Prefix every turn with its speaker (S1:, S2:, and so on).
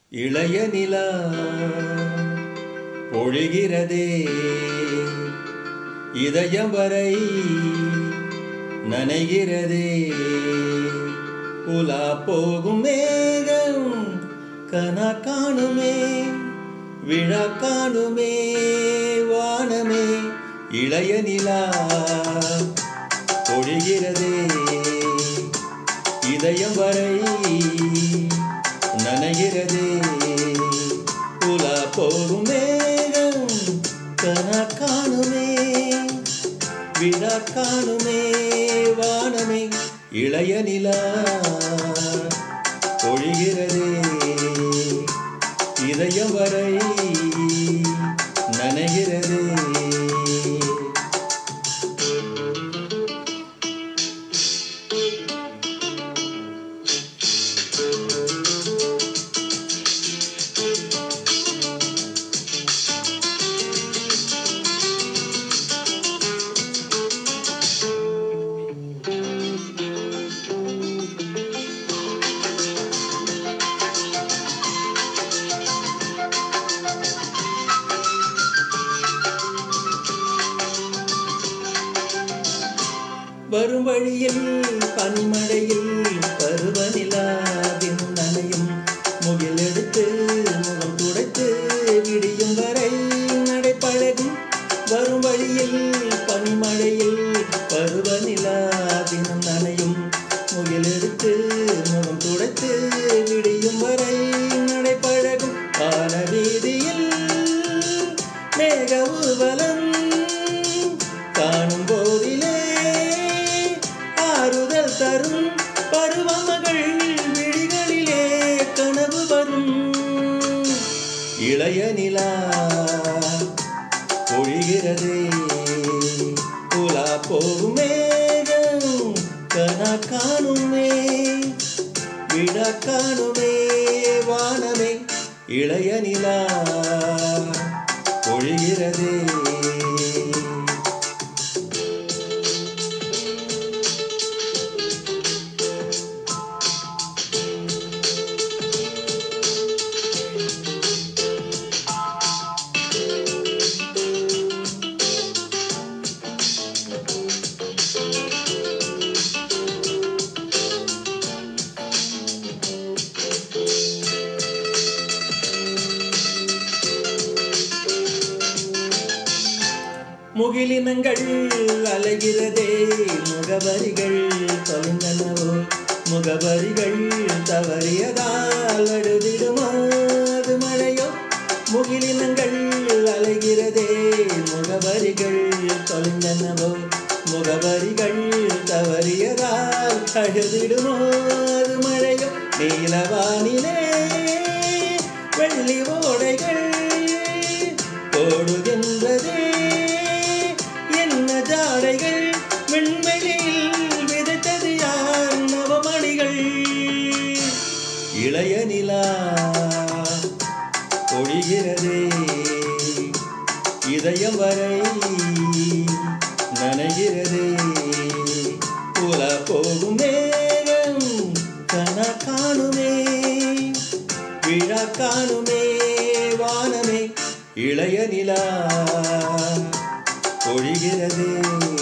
S1: இளைய நிலா பொழிகிறதே இதயம் வரை நனைகிறதே உலா போகும் மேகம் கனா காணுமே விழா காணுமே வானமே இளைய நிலா பொழிகிறதே இதயம் வரை நனைகிறதே உலா போகும் மேகம் கனா காணுமே விழா காணுமே வானமே இளைய நிலா பொழிகிறதே இதயம் வரை நனைகிறதே வரும் வழியில் பனிமழையில் பருவநிலாவின் நனையும் முகில் எடுத்து முகம் துடைத்து விடியும் வரை நடைப்பழகும் வரும் வழியில் பனிமழையில் பருவநிலாவின் நனையும் முகில் எடுத்து முகம் துடைத்து விடியும் வரை நடைப்பழகும் பால வீதியில் மேக ஊர்வலம் காணும் போதிலே ஆறுதல் தரும் பருவமகள் விழிகளிலே கனவு வரும் இளைய நிலா பொழிகிறதே உலா போகும் மேகம் கனா காணுமே விழா காணுமே வானமே இளைய நிலா பொழிகிறதே முகிலினங்கள் அலைகிறதே முகவரிகள் தொலைந்தனவோ முகவரிகள் தவறியதால் அழுதிடுமோ அது மழையோ முகிலினங்கள் அலைகிறதே முகவரிகள் தொலைந்தனவோ முகவரிகள் தவறியதால் அழுதிடுமோ அது மழையோ நீலவானிலே வெள்ளி ஓடைகள் ஓடுகின்றதே என்ன ஜாடைகள் விண்வெளியில் விதைத்தது யார் நவமணிகள் இளைய நிலா பொழிகிறதே இதயம் வரை நனைகிறதே புல போகும் மேகம் கன காணுமே விழா காணுமே வானமே இளைய நிலா பொழிகிறதே